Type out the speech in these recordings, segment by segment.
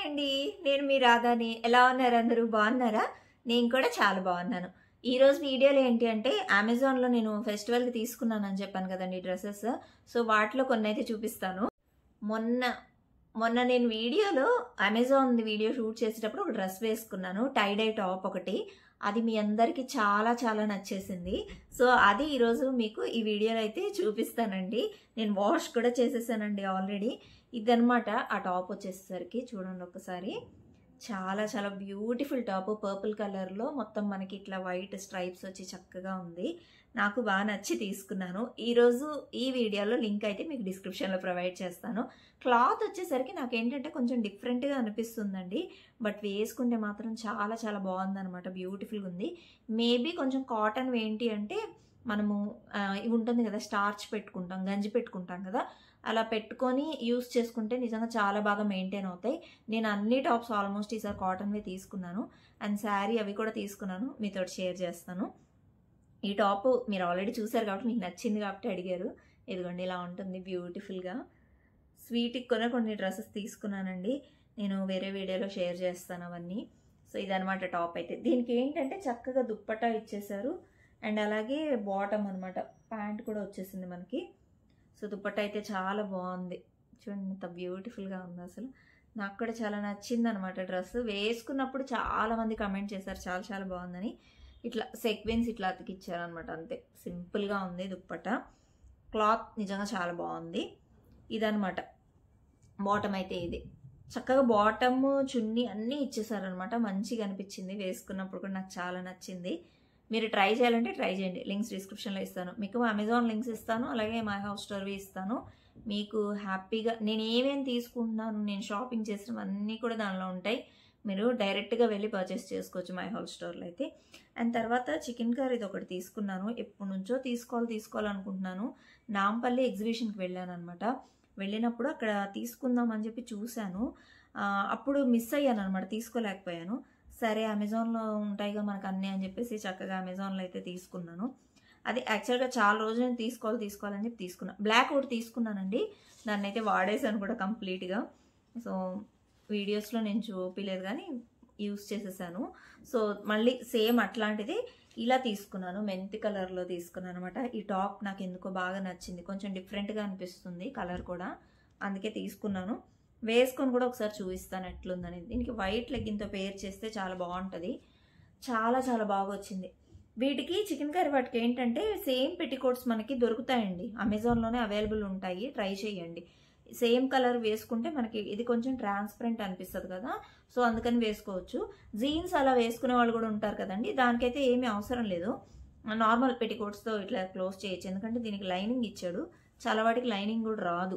అండి నేను మీ రాధాని ఎలా ఉన్నారు అందరూ బాగున్నారా నేను కూడా చాలా బాగున్నాను ఈ రోజు వీడియోలో ఏంటి అంటే అమెజాన్లో నేను ఫెస్టివల్కి తీసుకున్నానని చెప్పాను కదండి డ్రెస్సెస్ సో వాటిలో కొన్ని అయితే చూపిస్తాను మొన్న మొన్న నేను వీడియోలో అమెజాన్ వీడియో షూట్ చేసేటప్పుడు ఒక డ్రెస్ వేసుకున్నాను టైడై టాప్ ఒకటి అది మీ అందరికీ చాలా చాలా నచ్చేసింది సో అది ఈరోజు మీకు ఈ వీడియోలో అయితే చూపిస్తానండి నేను వాష్ కూడా చేసేసానండి ఆల్రెడీ ఇదనమాట ఆ టాప్ వచ్చేసరికి చూడండి ఒకసారి చాలా చాలా బ్యూటిఫుల్ టాప్ పర్పుల్ కలర్లో మొత్తం మనకి ఇట్లా వైట్ స్ట్రైప్స్ వచ్చి చక్కగా ఉంది నాకు బాగా నచ్చి తీసుకున్నాను ఈరోజు ఈ వీడియోలో లింక్ అయితే మీకు డిస్క్రిప్షన్లో ప్రొవైడ్ చేస్తాను క్లాత్ వచ్చేసరికి నాకు ఏంటంటే కొంచెం డిఫరెంట్గా అనిపిస్తుందండి బట్ వేసుకుంటే మాత్రం చాలా చాలా బాగుందనమాట బ్యూటిఫుల్గా ఉంది మేబీ కొంచెం కాటన్ ఏంటి అంటే మనము ఆ, ఇవి ఉంటుంది కదా స్టార్చ్ పెట్టుకుంటాం గంజి పెట్టుకుంటాం కదా అలా పెట్టుకొని యూస్ చేసుకుంటే నిజంగా చాలా బాగా మెయింటైన్ అవుతాయి నేను అన్ని టాప్స్ ఆల్మోస్ట్ ఈసారి కాటన్వే తీసుకున్నాను అండ్ శారీ అవి కూడా తీసుకున్నాను మీతో షేర్ చేస్తాను ఈ టాప్ మీరు ఆల్రెడీ చూసారు కాబట్టి మీకు నచ్చింది కాబట్టి అడిగారు ఇదిగోండి ఇలా ఉంటుంది బ్యూటిఫుల్గా స్వీట్కి కొన కొన్ని డ్రెస్సెస్ తీసుకున్నానండి నేను వేరే వీడియోలో షేర్ చేస్తాను అవన్నీ సో ఇదనమాట టాప్ అయితే దీనికి ఏంటంటే చక్కగా దుప్పటా ఇచ్చేసారు అండ్ అలాగే బాటమ్ అనమాట ప్యాంట్ కూడా వచ్చేసింది మనకి సో దుప్పట్టా అయితే చాలా బాగుంది చూడండి ఎంత బ్యూటిఫుల్గా ఉంది అసలు నాకు కూడా చాలా నచ్చింది అనమాట డ్రెస్ వేసుకున్నప్పుడు చాలా మంది కమెంట్ చేశారు చాలా చాలా బాగుందని ఇట్లా సెక్వెన్స్ ఇట్లా అతికిచ్చారు అనమాట అంతే సింపుల్గా ఉంది దుప్పట్టా క్లాత్ నిజంగా చాలా బాగుంది ఇదనమాట బాటమ్ అయితే ఇది చక్కగా బాటమ్ చున్నీ అన్నీ ఇచ్చేసారనమాట మంచిగా అనిపించింది వేసుకున్నప్పుడు కూడా నాకు చాలా నచ్చింది మీరు ట్రై చేయాలంటే ట్రై చేయండి లింక్స్ డిస్క్రిప్షన్లో ఇస్తాను మీకు అమెజాన్ లింక్స్ ఇస్తాను అలాగే మై హౌస్ స్టోర్వి ఇస్తాను మీకు హ్యాపీగా నేను ఏమేమి తీసుకుంటున్నాను నేను షాపింగ్ చేసినవన్నీ కూడా దానిలో ఉంటాయి మీరు డైరెక్ట్గా వెళ్ళి పర్చేస్ చేసుకోవచ్చు మై హౌస్ స్టోర్లో అయితే అండ్ తర్వాత చికెన్ కర్రీ ఇది ఒకటి తీసుకున్నాను ఎప్పటి నుంచో తీసుకోవాలి తీసుకోవాలనుకుంటున్నాను నాంపల్లి ఎగ్జిబిషన్కి వెళ్ళాను అనమాట వెళ్ళినప్పుడు అక్కడ తీసుకుందాం అని చెప్పి చూశాను ఆ, అప్పుడు మిస్ అయ్యాను అనమాట తీసుకోలేకపోయాను సరే అమెజాన్లో ఉంటాయిగా మనకు అన్నీ అని చెప్పేసి చక్కగా అమెజాన్లో అయితే తీసుకున్నాను అది యాక్చువల్గా చాలా రోజులు నేను తీసుకోవాలి తీసుకోవాలని చెప్పి తీసుకున్నాను బ్లాక్ ఒకటి తీసుకున్నానండి దాన్ని అయితే వాడేసాను కూడా కంప్లీట్గా సో వీడియోస్లో నేను చూపించలేదు కానీ యూస్ చేసేసాను సో మళ్ళీ సేమ్ అట్లాంటిది ఇలా తీసుకున్నాను మెంతి కలర్లో తీసుకున్నాను అనమాట ఈ టాప్ నాకు ఎందుకో బాగా నచ్చింది కొంచెం డిఫరెంట్గా అనిపిస్తుంది కలర్ కూడా అందుకే తీసుకున్నాను వేసుకొని కూడా ఒకసారి చూపిస్తాను ఎట్లుందని దీనికి వైట్ లెగ్గిన్తో పేర్ చేస్తే చాలా బాగుంటుంది చాలా చాలా బాగా వచ్చింది వీటికి చికెన్ కర్రీ వాటికి ఏంటంటే సేమ్ పెట్టికోట్స్ మనకి దొరుకుతాయండి అమెజాన్లోనే అవైలబుల్ ఉంటాయి ట్రై చేయండి సేమ్ కలర్ వేసుకుంటే మనకి ఇది కొంచెం ట్రాన్స్పరెంట్ అనిపిస్తుంది కదా సో అందుకని వేసుకోవచ్చు జీన్స్ అలా వేసుకునే వాళ్ళు కూడా ఉంటారు కదండి దానికైతే ఏమీ అవసరం లేదు నార్మల్ పెట్టికోట్స్తో ఇట్లా క్లోజ్ చేయొచ్చు ఎందుకంటే దీనికి లైనింగ్ ఇచ్చాడు చాలా వాటికి లైనింగ్ కూడా రాదు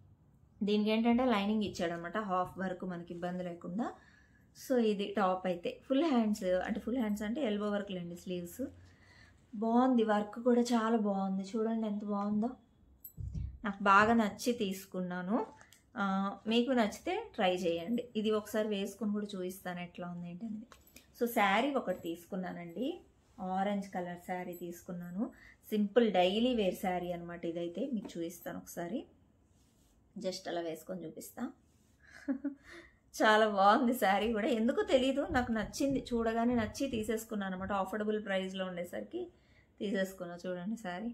దీనికి ఏంటంటే లైనింగ్ ఇచ్చాడు అనమాట హాఫ్ వరకు మనకి ఇబ్బంది లేకుండా సో ఇది టాప్ అయితే ఫుల్ హ్యాండ్స్ అంటే ఫుల్ హ్యాండ్స్ అంటే ఎల్బో వర్క్ లేండి స్లీవ్స్ బాగుంది వర్క్ కూడా చాలా బాగుంది చూడండి ఎంత బాగుందో నాకు బాగా నచ్చి తీసుకున్నాను ఆ, మీకు నచ్చితే ట్రై చేయండి ఇది ఒకసారి వేసుకుని కూడా చూపిస్తాను ఎట్లా ఉంది ఏంటనేది సో శారీ ఒకటి తీసుకున్నానండి ఆరెంజ్ కలర్ శారీ తీసుకున్నాను సింపుల్ డైలీ వేర్ శారీ అనమాట ఇదైతే మీకు చూపిస్తాను ఒకసారి జస్ట్ అలా వేసుకొని చూపిస్తా చాలా బాగుంది శారీ కూడా ఎందుకో తెలీదు నాకు నచ్చింది చూడగానే నచ్చి తీసేసుకున్నాను అనమాట ఆఫర్డబుల్ ప్రైస్లో ఉండేసరికి తీసేసుకున్నా చూడండి శారీ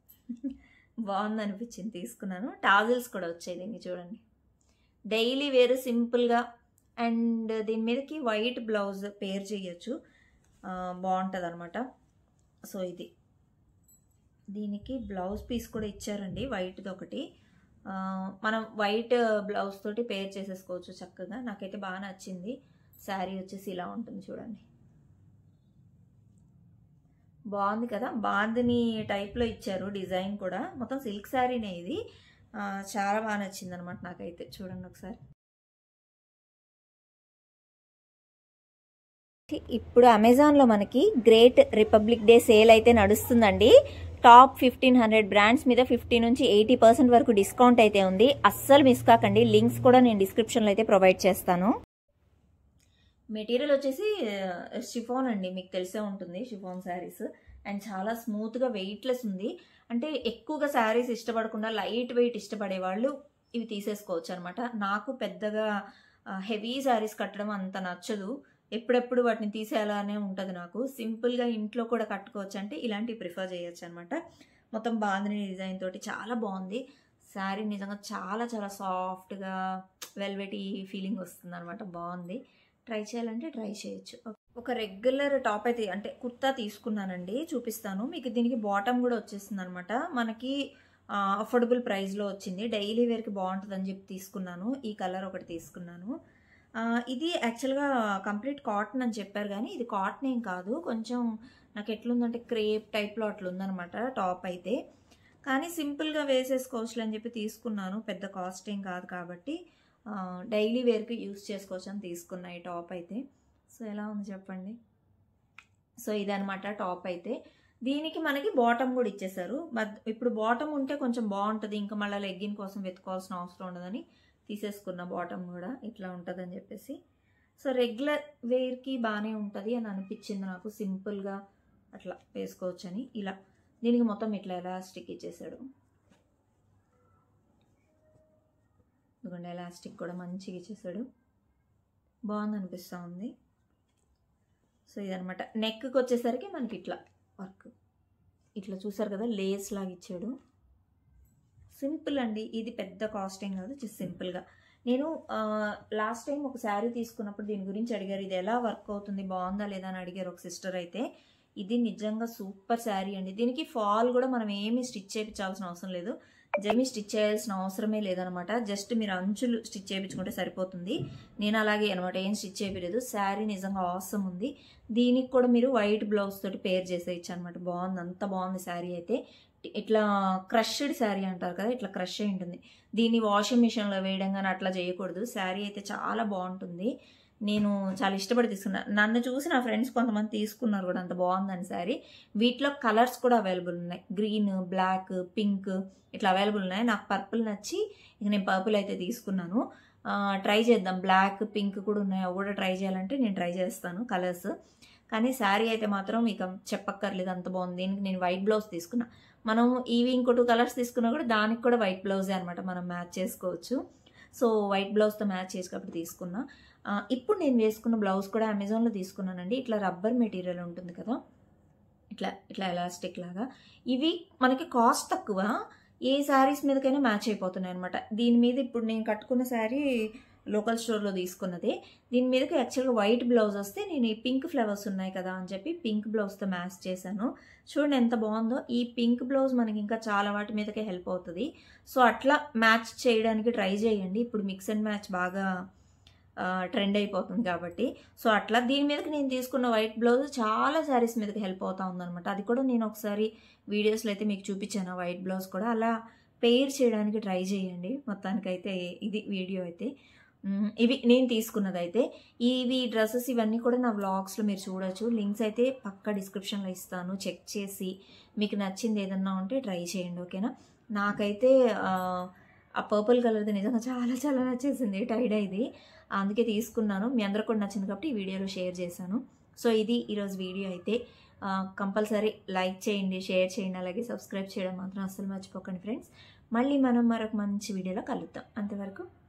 బాగుంది అనిపించింది తీసుకున్నాను టాజిల్స్ కూడా వచ్చాయి దీనికి చూడండి డైలీ వేరు సింపుల్గా అండ్ దీని మీదకి వైట్ బ్లౌజ్ పేర్ చేయొచ్చు బాగుంటుంది అనమాట సో ఇది దీనికి బ్లౌజ్ పీస్ కూడా ఇచ్చారండి వైట్ది ఒకటి ఆ, మనం వైట్ బ్లౌజ్ తోటి పేర్ చేసేసుకోవచ్చు చక్కగా నాకైతే బాగా నచ్చింది శారీ వచ్చేసి ఇలా ఉంటుంది చూడండి బాగుంది కదా బాందిని టైప్లో ఇచ్చారు డిజైన్ కూడా మొత్తం సిల్క్ శారీనే ఇది ఆ, చాలా బాగా నచ్చింది అనమాట నాకైతే చూడండి ఒకసారి ఇప్పుడు అమెజాన్లో మనకి గ్రేట్ రిపబ్లిక్ డే సేల్ అయితే నడుస్తుందండి టాప్ ఫిఫ్టీన్ హండ్రెడ్ బ్రాండ్స్ మీద ఫిఫ్టీ నుంచి ఎయిటీ పర్సెంట్ వరకు డిస్కౌంట్ అయితే ఉంది అస్సలు మిస్ కాకండి లింక్స్ కూడా నేను డిస్క్రిప్షన్లో అయితే ప్రొవైడ్ చేస్తాను మెటీరియల్ వచ్చేసి షిఫాన్ అండి మీకు తెలిసే ఉంటుంది షిఫాన్ శారీస్ అండ్ చాలా స్మూత్గా వెయిట్లెస్ ఉంది అంటే ఎక్కువగా శారీస్ ఇష్టపడకుండా లైట్ వెయిట్ ఇష్టపడే వాళ్ళు ఇవి తీసేసుకోవచ్చు అనమాట నాకు పెద్దగా హెవీ శారీస్ కట్టడం అంత నచ్చదు ఎప్పుడెప్పుడు వాటిని తీసేయాలనే ఉంటుంది నాకు సింపుల్గా ఇంట్లో కూడా కట్టుకోవచ్చు అంటే ఇలాంటివి ప్రిఫర్ చేయొచ్చు అనమాట మొత్తం బాందిని డిజైన్ తోటి చాలా బాగుంది శారీ నిజంగా చాలా చాలా సాఫ్ట్గా వెల్వెటీ ఫీలింగ్ వస్తుంది అనమాట బాగుంది ట్రై చేయాలంటే ట్రై చేయొచ్చు ఒక రెగ్యులర్ టాప్ అయితే అంటే కుర్తా తీసుకున్నానండి చూపిస్తాను మీకు దీనికి బాటమ్ కూడా వచ్చేస్తుంది అనమాట మనకి అఫోర్డబుల్ ప్రైస్లో వచ్చింది డైలీ వేర్కి బాగుంటుందని చెప్పి తీసుకున్నాను ఈ కలర్ ఒకటి తీసుకున్నాను ఆ, ఇది యాక్చువల్గా కంప్లీట్ కాటన్ అని చెప్పారు కానీ ఇది కాటన్ ఏం కాదు కొంచెం నాకు ఎట్లుందంటే క్రేప్ టైప్లో అట్లా ఉందనమాట టాప్ అయితే కానీ సింపుల్గా వేసేసుకోవచ్చు అని చెప్పి తీసుకున్నాను పెద్ద కాస్ట్ ఏం కాదు కాబట్టి డైలీ వేర్కి యూస్ చేసుకోవచ్చు అని తీసుకున్నా ఈ టాప్ అయితే సో ఎలా ఉంది చెప్పండి సో ఇదనమాట టాప్ అయితే దీనికి మనకి బాటమ్ కూడా ఇచ్చేసారు బట్ ఇప్పుడు బాటమ్ ఉంటే కొంచెం బాగుంటుంది ఇంకా మళ్ళీ లెగ్గిన్ కోసం వెతుకోవాల్సిన అవసరం ఉండదని తీసేసుకున్న బాటమ్ కూడా ఇట్లా ఉంటుందని చెప్పేసి సో రెగ్యులర్ వేర్కి బాగానే ఉంటుంది అని అనిపించింది నాకు సింపుల్గా అట్లా వేసుకోవచ్చు అని ఇలా దీనికి మొత్తం ఇట్లా ఎలాస్టిక్ ఇచ్చేసాడు ఇదిగోండి ఎలాస్టిక్ కూడా మంచిగా ఇచ్చేసాడు బాగుంది అనిపిస్తూ ఉంది సో ఇదనమాట నెక్కి వచ్చేసరికి మనకి ఇట్లా వర్క్ ఇట్లా చూసారు కదా లేస్ లాగా ఇచ్చాడు సింపుల్ అండి ఇది పెద్ద కాస్ట్ ఏం కాదు జస్ట్ సింపుల్గా నేను లాస్ట్ టైం ఒక శారీ తీసుకున్నప్పుడు దీని గురించి అడిగారు ఇది ఎలా వర్క్ అవుతుంది బాగుందా లేదా అని అడిగారు ఒక సిస్టర్ అయితే ఇది నిజంగా సూపర్ శారీ అండి దీనికి ఫాల్ కూడా మనం ఏమీ స్టిచ్ చేయించాల్సిన అవసరం లేదు జమీ స్టిచ్ చేయాల్సిన అవసరమే లేదనమాట జస్ట్ మీరు అంచులు స్టిచ్ చేయించుకుంటే సరిపోతుంది నేను అలాగే అనమాట ఏం స్టిచ్ చేయలేదు శారీ నిజంగా అవసరం ఉంది దీనికి కూడా మీరు వైట్ బ్లౌజ్ తోటి పేర్ చేసేయచ్చు అనమాట బాగుంది అంత బాగుంది శారీ అయితే ఇట్లా క్రష్డ్ శారీ అంటారు కదా ఇట్లా క్రష్ అయి ఉంటుంది దీన్ని వాషింగ్ మిషన్లో వేయడం కానీ అట్లా చేయకూడదు శారీ అయితే చాలా బాగుంటుంది నేను చాలా ఇష్టపడి తీసుకున్నాను నన్ను చూసి నా ఫ్రెండ్స్ కొంతమంది తీసుకున్నారు కూడా అంత బాగుందని శారీ వీటిలో కలర్స్ కూడా అవైలబుల్ ఉన్నాయి గ్రీన్ బ్లాక్ పింక్ ఇట్లా అవైలబుల్ ఉన్నాయి నాకు పర్పుల్ నచ్చి ఇక నేను పర్పుల్ అయితే తీసుకున్నాను ట్రై చేద్దాం బ్లాక్ పింక్ కూడా ఉన్నాయి అవి కూడా ట్రై చేయాలంటే నేను ట్రై చేస్తాను కలర్స్ కానీ శారీ అయితే మాత్రం ఇక చెప్పక్కర్లేదు అంత బాగుంది దీనికి నేను వైట్ బ్లౌజ్ తీసుకున్నా మనం ఈవి ఇంకో టూ కలర్స్ తీసుకున్నా కూడా దానికి కూడా వైట్ బ్లౌజే అనమాట మనం మ్యాచ్ చేసుకోవచ్చు సో వైట్ బ్లౌజ్తో మ్యాచ్ చేసి కాబట్టి తీసుకున్నా ఆ, ఇప్పుడు నేను వేసుకున్న బ్లౌజ్ కూడా అమెజాన్లో తీసుకున్నానండి ఇట్లా రబ్బర్ మెటీరియల్ ఉంటుంది కదా ఇట్లా ఇట్లా ఎలాస్టిక్ లాగా ఇవి మనకి కాస్ట్ తక్కువ ఏ శారీస్ మీదకైనా మ్యాచ్ అయిపోతున్నాయి అనమాట దీని మీద ఇప్పుడు నేను కట్టుకున్న శారీ లోకల్ స్టోర్లో తీసుకున్నదే దీని మీదకి యాక్చువల్గా వైట్ బ్లౌజ్ వస్తే నేను ఈ పింక్ ఫ్లవర్స్ ఉన్నాయి కదా అని చెప్పి పింక్ బ్లౌజ్తో మ్యాచ్ చేశాను చూడండి ఎంత బాగుందో ఈ పింక్ బ్లౌజ్ మనకి ఇంకా చాలా వాటి మీదకే హెల్ప్ అవుతుంది సో అట్లా మ్యాచ్ చేయడానికి ట్రై చేయండి ఇప్పుడు మిక్స్ అండ్ మ్యాచ్ బాగా ట్రెండ్ అయిపోతుంది కాబట్టి సో అట్లా దీని మీదకి నేను తీసుకున్న వైట్ బ్లౌజ్ చాలా శారీస్ మీదకి హెల్ప్ అవుతా ఉందన్నమాట అది కూడా నేను ఒకసారి వీడియోస్లో అయితే మీకు చూపించాను వైట్ బ్లౌజ్ కూడా అలా పెయిర్ చేయడానికి ట్రై చేయండి మొత్తానికైతే ఇది వీడియో అయితే మ్, ఇవి నేను తీసుకున్నది అయితే ఇవి డ్రెస్సెస్ ఇవన్నీ కూడా నా వ్లాగ్స్లో మీరు చూడొచ్చు లింక్స్ అయితే పక్క డిస్క్రిప్షన్లో ఇస్తాను చెక్ చేసి మీకు నచ్చింది ఏదన్నా ఉంటే ట్రై చేయండి ఓకేనా నాకైతే ఆ, ఆ పర్పుల్ కలర్ది నిజంగా చాలా చాలా నచ్చేసింది టైడ్ ఇది అందుకే తీసుకున్నాను మీ అందరికి కూడా నచ్చింది కాబట్టి ఈ వీడియోలో షేర్ చేశాను సో ఇది ఈరోజు వీడియో అయితే కంపల్సరీ లైక్ చేయండి షేర్ చేయండి అలాగే సబ్స్క్రైబ్ చేయడం మాత్రం అస్సలు మర్చిపోకండి ఫ్రెండ్స్ మళ్ళీ మనం మరొక మంచి వీడియోలో కలుద్దాం అంతవరకు